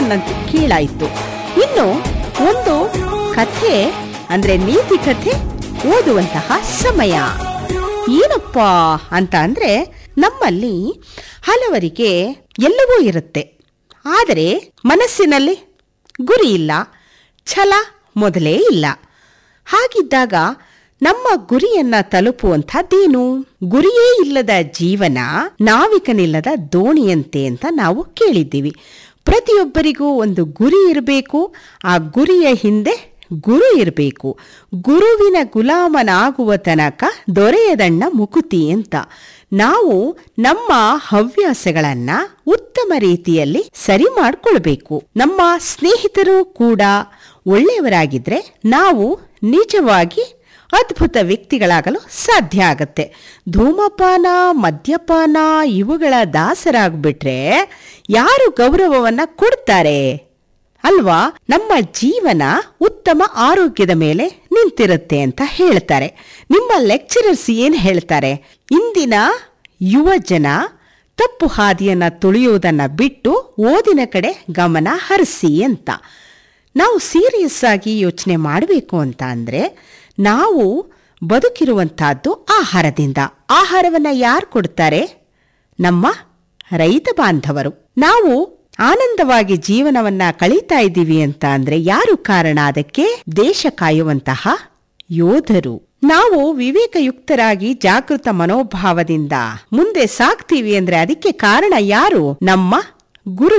ಮೇಲಿನಂತೆ ಕೀಳಾಯಿತು ಇನ್ನು ಒಂದು ಕಥೆ ಅಂದ್ರೆ ನೀತಿ ಕಥೆ ಓದುವಂತಹ ಸಮಯ ಏನಪ್ಪ ಅಂತ ಅಂದ್ರೆ ನಮ್ಮಲ್ಲಿ ಹಲವರಿಗೆ ಎಲ್ಲವೂ ಇರುತ್ತೆ ಆದರೆ ಮನಸ್ಸಿನಲ್ಲಿ ಗುರಿ ಇಲ್ಲ ಛಲ ಮೊದಲೇ ಇಲ್ಲ ಹಾಗಿದ್ದಾಗ ನಮ್ಮ ಗುರಿಯನ್ನ ತಲುಪುವಂಥದ್ದೇನು ಗುರಿಯೇ ಇಲ್ಲದ ಜೀವನ ನಾವಿಕನಿಲ್ಲದ ದೋಣಿಯಂತೆ ಅಂತ ನಾವು ಕೇಳಿದ್ದೀವಿ ಪ್ರತಿಯೊಬ್ಬರಿಗೂ ಒಂದು ಗುರಿ ಇರಬೇಕು ಆ ಗುರಿಯ ಹಿಂದೆ ಗುರು ಇರಬೇಕು ಗುರುವಿನ ಗುಲಾಮನಾಗುವ ತನಕ ದೊರೆಯದಣ್ಣ ಮುಕುತಿ ಅಂತ ನಾವು ನಮ್ಮ ಹವ್ಯಾಸಗಳನ್ನ ಉತ್ತಮ ರೀತಿಯಲ್ಲಿ ಸರಿ ಮಾಡ್ಕೊಳ್ಬೇಕು ನಮ್ಮ ಸ್ನೇಹಿತರು ಕೂಡ ಒಳ್ಳೆಯವರಾಗಿದ್ರೆ ನಾವು ನಿಜವಾಗಿ ಅದ್ಭುತ ವ್ಯಕ್ತಿಗಳಾಗಲು ಸಾಧ್ಯ ಆಗತ್ತೆ ಧೂಮಪಾನ ಮದ್ಯಪಾನ ಇವುಗಳ ದಾಸರಾಗ್ಬಿಟ್ರೆ ಯಾರು ಗೌರವವನ್ನ ಕೊಡ್ತಾರೆ ಅಲ್ವಾ ನಮ್ಮ ಜೀವನ ಉತ್ತಮ ಆರೋಗ್ಯದ ಮೇಲೆ ನಿಂತಿರುತ್ತೆ ಅಂತ ಹೇಳ್ತಾರೆ ನಿಮ್ಮ ಲೆಕ್ಚರರ್ಸ್ ಏನ್ ಹೇಳ್ತಾರೆ ಇಂದಿನ ಯುವ ಜನ ತಪ್ಪು ಹಾದಿಯನ್ನ ತುಳಿಯುವುದನ್ನ ಬಿಟ್ಟು ಓದಿನ ಕಡೆ ಗಮನ ಹರಿಸಿ ಅಂತ ನಾವು ಸೀರಿಯಸ್ ಆಗಿ ಯೋಚನೆ ಮಾಡಬೇಕು ಅಂತ ಅಂದ್ರೆ ನಾವು ಬದುಕಿರುವಂತಹದ್ದು ಆಹಾರದಿಂದ ಆಹಾರವನ್ನ ಯಾರು ಕೊಡ್ತಾರೆ ನಮ್ಮ ರೈತ ಬಾಂಧವರು ನಾವು ಆನಂದವಾಗಿ ಜೀವನವನ್ನ ಕಳೀತಾ ಇದ್ದೀವಿ ಅಂತ ಅಂದ್ರೆ ಯಾರು ಕಾರಣ ಅದಕ್ಕೆ ದೇಶ ಕಾಯುವಂತಹ ಯೋಧರು ನಾವು ವಿವೇಕಯುಕ್ತರಾಗಿ ಜಾಗೃತ ಮನೋಭಾವದಿಂದ ಮುಂದೆ ಸಾಗ್ತೀವಿ ಅಂದ್ರೆ ಅದಕ್ಕೆ ಕಾರಣ ಯಾರು ನಮ್ಮ ಗುರು